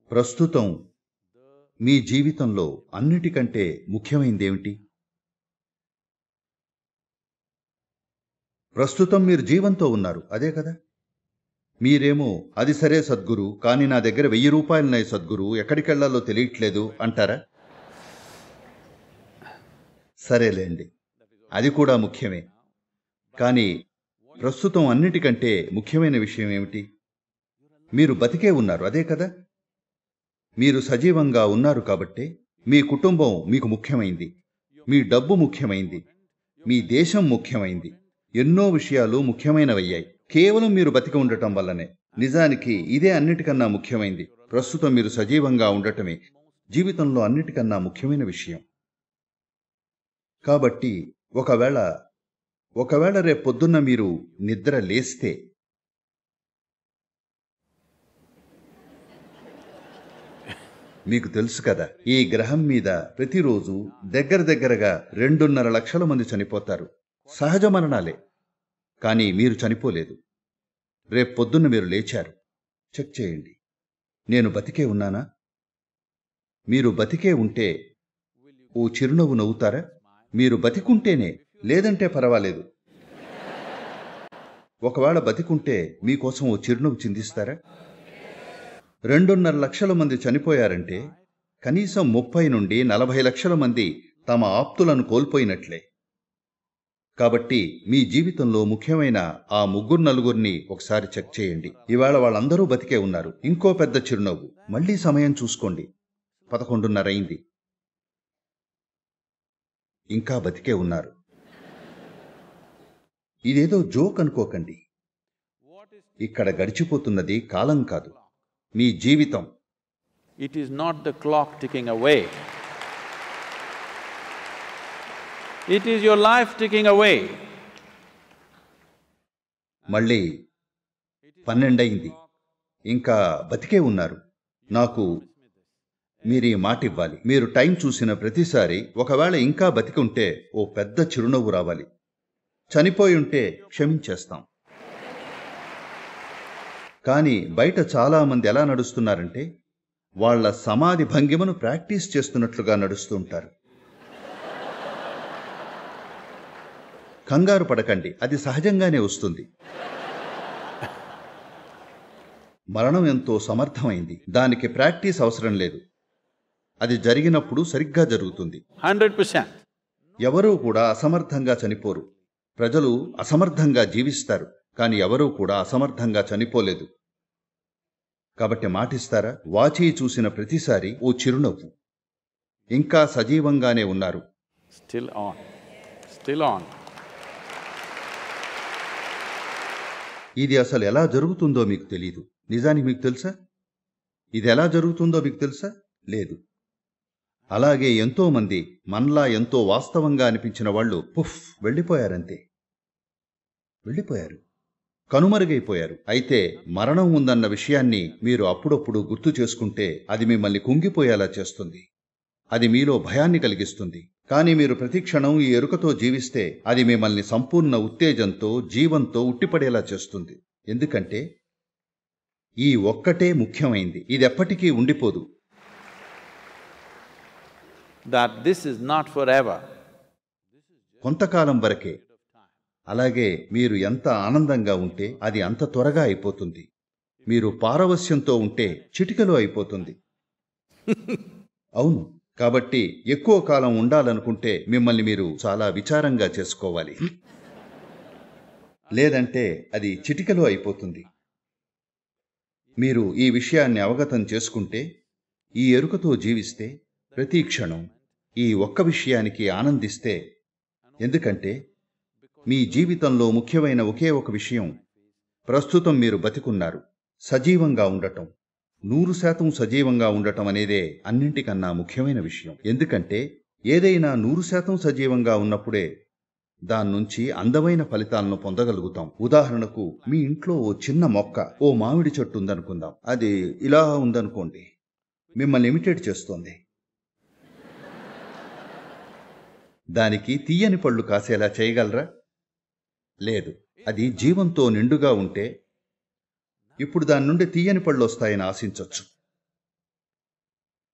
ప్రస్తుతం మీ జీవితంలో అన్నిటికంటే ముఖ్యమైనదేమిటి ప్రస్తుతం మీరు జీవంతో ఉన్నారు అదే కదా మీరేమో అది సరే సద్గురు కానీ నా దగ్గర వెయ్యి రూపాయలున్నాయి సద్గురు ఎక్కడికెళ్లాలో తెలియట్లేదు అంటారా సరేలేండి అది కూడా ముఖ్యమే కానీ ప్రస్తుతం అన్నిటికంటే ముఖ్యమైన విషయం ఏమిటి మీరు బతికే ఉన్నారు అదే కదా మీరు సజీవంగా ఉన్నారు కాబట్టే మీ కుటుంబం మీకు ముఖ్యమైంది మీ డబ్బు ముఖ్యమైంది మీ దేశం ముఖ్యమైంది ఎన్నో విషయాలు ముఖ్యమైనవయ్యాయి కేవలం మీరు బతికి ఉండటం వల్లనే నిజానికి ఇదే అన్నిటికన్నా ముఖ్యమైంది ప్రస్తుతం మీరు సజీవంగా ఉండటమే జీవితంలో అన్నిటికన్నా ముఖ్యమైన విషయం కాబట్టి ఒకవేళ ఒకవేళ రేపు పొద్దున్న మీరు నిద్ర లేస్తే మీకు తెలుసు కదా ఈ గ్రహం మీద ప్రతిరోజు దగ్గర దగ్గరగా రెండున్నర లక్షల మంది చనిపోతారు సహజ మరణాలే కానీ మీరు చనిపోలేదు రేపు పొద్దున్న మీరు లేచారు చెక్ చేయండి నేను బతికే ఉన్నానా మీరు బతికే ఉంటే ఓ చిరునవ్వు నవ్వుతారా మీరు బతికుంటేనే లేదంటే పర్వాలేదు ఒకవేళ బతికుంటే మీకోసం ఓ చిరునవ్వు చిందిస్తారా రెండున్నర లక్షల మంది చనిపోయారంటే కనీసం ముప్పై నుండి నలభై లక్షల మంది తమ ఆప్తులను కోల్పోయినట్లే కాబట్టి మీ జీవితంలో ముఖ్యమైన ఆ ముగ్గురు నలుగురిని ఒకసారి చెక్ చేయండి ఇవాళ వాళ్ళందరూ బతికే ఉన్నారు ఇంకో పెద్ద చిరునవ్వు మళ్ళీ సమయం చూసుకోండి పదకొండున్నర అయింది ఇంకా బతికే ఉన్నారు ఇదేదో జోక్ అనుకోకండి ఇక్కడ గడిచిపోతున్నది కాలం కాదు మీ జీవితం It is not the clock ticking away. It is your life ticking away. మళ్ళీ పన్నెండయింది ఇంకా బతికే ఉన్నారు నాకు మీరు ఈ మాట ఇవ్వాలి మీరు టైం చూసిన ప్రతిసారి ఒకవేళ ఇంకా బతికి ఉంటే ఓ పెద్ద చిరునవ్వు రావాలి చనిపోయి ఉంటే క్షమించేస్తాం కానీ బయట చాలా మంది ఎలా నడుస్తున్నారంటే వాళ్ళ సమాధి భంగిమను ప్రాక్టీస్ చేస్తున్నట్లుగా నడుస్తూ ఉంటారు కంగారు పడకండి అది సహజంగానే వస్తుంది మరణం ఎంతో సమర్థమైంది దానికి ప్రాక్టీస్ అవసరం లేదు అది జరిగినప్పుడు సరిగ్గా జరుగుతుంది Hundred percent. ఎవరూ కూడా అసమర్థంగా చనిపోరు ప్రజలు అసమర్థంగా జీవిస్తారు కానీ ఎవరూ కూడా అసమర్థంగా చనిపోలేదు కాబట్టి మాటిస్తారా వాచి చూసిన ప్రతిసారి ఓ చిరునవ్వు ఇంకా సజీవంగానే ఉన్నారు Still on, still on. ఇది అసలు ఎలా జరుగుతుందో మీకు తెలియదు నిజానికి మీకు తెలుసా ఇది ఎలా జరుగుతుందో మీకు తెలుసా లేదు అలాగే ఎంతో మంది మనలా ఎంతో వాస్తవంగా అనిపించిన వాళ్ళు పుఫ్ వెళ్ళిపోయారంతే వెళ్ళిపోయారు కనుమరుగైపోయారు అయితే మరణం ఉందన్న విషయాన్ని మీరు అప్పుడప్పుడు గుర్తు చేసుకుంటే అది మిమ్మల్ని కుంగిపోయేలా చేస్తుంది అది మీలో భయాన్ని కలిగిస్తుంది కానీ మీరు ప్రతిక్షణం ఈ ఎరుకతో జీవిస్తే అది మిమ్మల్ని సంపూర్ణ ఉత్తేజంతో జీవంతో ఉట్టిపడేలా చేస్తుంది ఎందుకంటే ఈ ఒక్కటే ముఖ్యమైంది ఇది ఎప్పటికీ ఉండిపోదు That this is not forever. కొంతకాలం వరకే అలాగే మీరు ఎంత ఆనందంగా ఉంటే అది అంత త్వరగా అయిపోతుంది మీరు పారవస్యంతో ఉంటే చిటికలో అయిపోతుంది అవును కాబట్టి ఎక్కువ కాలం ఉండాలనుకుంటే మిమ్మల్ని మీరు చాలా విచారంగా చేసుకోవాలి లేదంటే అది చిటికలో అయిపోతుంది మీరు ఈ విషయాన్ని అవగతం చేసుకుంటే ఈ ఎరుకతో జీవిస్తే ప్రతి క్షణం ఈ ఒక్క విషయానికి ఆనందిస్తే ఎందుకంటే మీ జీవితంలో ముఖ్యమైన ఒకే ఒక విషయం ప్రస్తుతం మీరు బతికున్నారు సజీవంగా ఉండటం నూరు శాతం సజీవంగా ఉండటం అనేదే అన్నింటికన్నా ముఖ్యమైన విషయం ఎందుకంటే ఏదైనా నూరు శాతం సజీవంగా ఉన్నప్పుడే దాని నుంచి అందమైన ఫలితాలను పొందగలుగుతాం ఉదాహరణకు మీ ఇంట్లో ఓ చిన్న మొక్క ఓ మామిడి చెట్టు ఉందనుకుందాం అది ఇలా ఉందనుకోండి మిమ్మల్ని ఇమిటేట్ చేస్తోంది దానికి తీయని పళ్ళు కాసేలా చేయగలరా లేదు అది జీవంతో నిండుగా ఉంటే ఇప్పుడు దాని నుండి తీయని పళ్ళు వస్తాయని ఆశించొచ్చు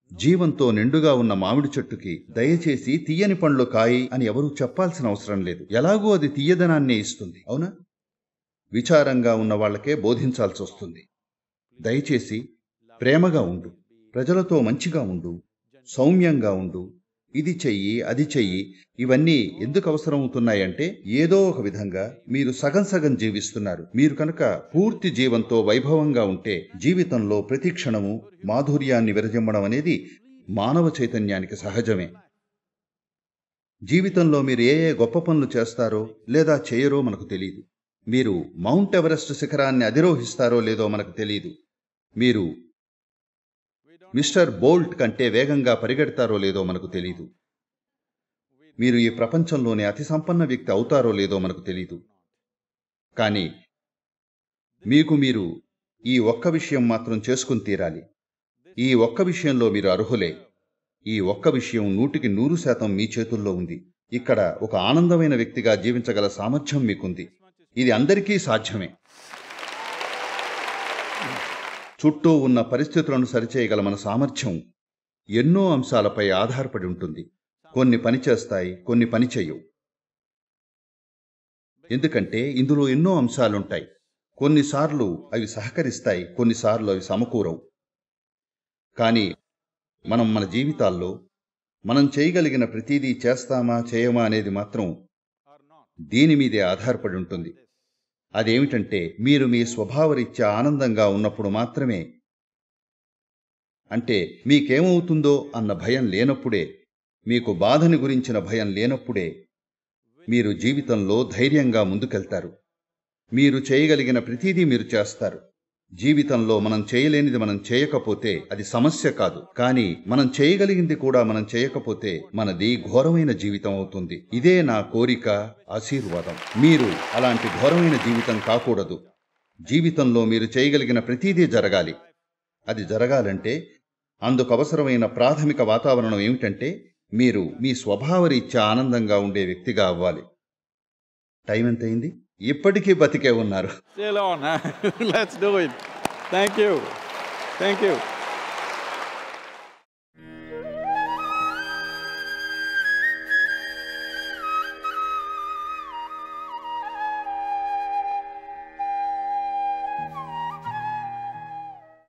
జీవంతో నిండుగా ఉన్న మామిడి చెట్టుకి దయచేసి తీయని పండ్లు కాయి అని ఎవరూ చెప్పాల్సిన అవసరం లేదు ఎలాగూ అది తీయదనాన్నే ఇస్తుంది అవునా విచారంగా ఉన్న వాళ్ళకే బోధించాల్సి వస్తుంది దయచేసి ప్రేమగా ఉండు ప్రజలతో మంచిగా ఉండు సౌమ్యంగా ఉండు ఇది చెయ్యి అది చెయ్యి ఇవన్నీ ఎందుకు అవసరమవుతున్నాయంటే ఏదో ఒక విధంగా మీరు సగం సగం జీవిస్తున్నారు మీరు కనుక పూర్తి జీవంతో వైభవంగా ఉంటే జీవితంలో ప్రతి క్షణము మాధుర్యాన్ని విరజిమ్మడం అనేది మానవ చైతన్యానికి సహజమే జీవితంలో మీరు ఏ ఏ గొప్ప పనులు చేస్తారో లేదా చేయరో మనకు తెలియదు మీరు మౌంట్ ఎవరెస్ట్ శిఖరాన్ని అధిరోహిస్తారో లేదో మనకు తెలియదు మీరు మిస్టర్ బోల్ట్ కంటే వేగంగా పరిగెడతారో లేదో మనకు తెలియదు మీరు ఈ ప్రపంచంలోని అతి సంపన్న వ్యక్తి అవుతారో లేదో మనకు తెలియదు కానీ మీకు మీరు ఈ ఒక్క విషయం మాత్రం చేసుకుని తీరాలి ఈ ఒక్క విషయంలో మీరు అర్హులే ఈ ఒక్క విషయం నూటికి నూరు శాతం మీ చేతుల్లో ఉంది ఇక్కడ ఒక ఆనందమైన వ్యక్తిగా జీవించగల సామర్థ్యం మీకుంది ఇది అందరికీ సాధ్యమే చుట్టూ ఉన్న పరిస్థితులను సరిచేయగల మన సామర్థ్యం ఎన్నో అంశాలపై ఆధారపడి ఉంటుంది కొన్ని పని చేస్తాయి కొన్ని పని చేయవు ఎందుకంటే ఇందులో ఎన్నో అంశాలుంటాయి కొన్నిసార్లు అవి సహకరిస్తాయి కొన్నిసార్లు అవి సమకూరవు కానీ మనం మన జీవితాల్లో మనం చేయగలిగిన ప్రతిదీ చేస్తామా చేయమా అనేది మాత్రం దీని మీదే ఆధారపడి ఉంటుంది అదేమిటంటే మీరు మీ స్వభావరీత్యా ఆనందంగా ఉన్నప్పుడు మాత్రమే అంటే మీకేమవుతుందో అన్న భయం లేనప్పుడే మీకు బాధని గురించిన భయం లేనప్పుడే మీరు జీవితంలో ధైర్యంగా ముందుకెళ్తారు మీరు చేయగలిగిన ప్రతిదీ మీరు చేస్తారు జీవితంలో మనం చేయలేనిది మనం చేయకపోతే అది సమస్య కాదు కానీ మనం చేయగలిగింది కూడా మనం చేయకపోతే మనది ఘోరమైన జీవితం అవుతుంది ఇదే నా కోరిక ఆశీర్వాదం మీరు అలాంటి ఘోరమైన జీవితం కాకూడదు జీవితంలో మీరు చేయగలిగిన ప్రతిదీ జరగాలి అది జరగాలంటే అందుకు అవసరమైన ప్రాథమిక వాతావరణం ఏమిటంటే మీరు మీ స్వభావరీత్యా ఆనందంగా ఉండే వ్యక్తిగా అవ్వాలి టైం ఎంతయింది ఇప్పటికీ బతికే ఉన్నారు Still on, huh? Let's do it. Thank you. Thank you.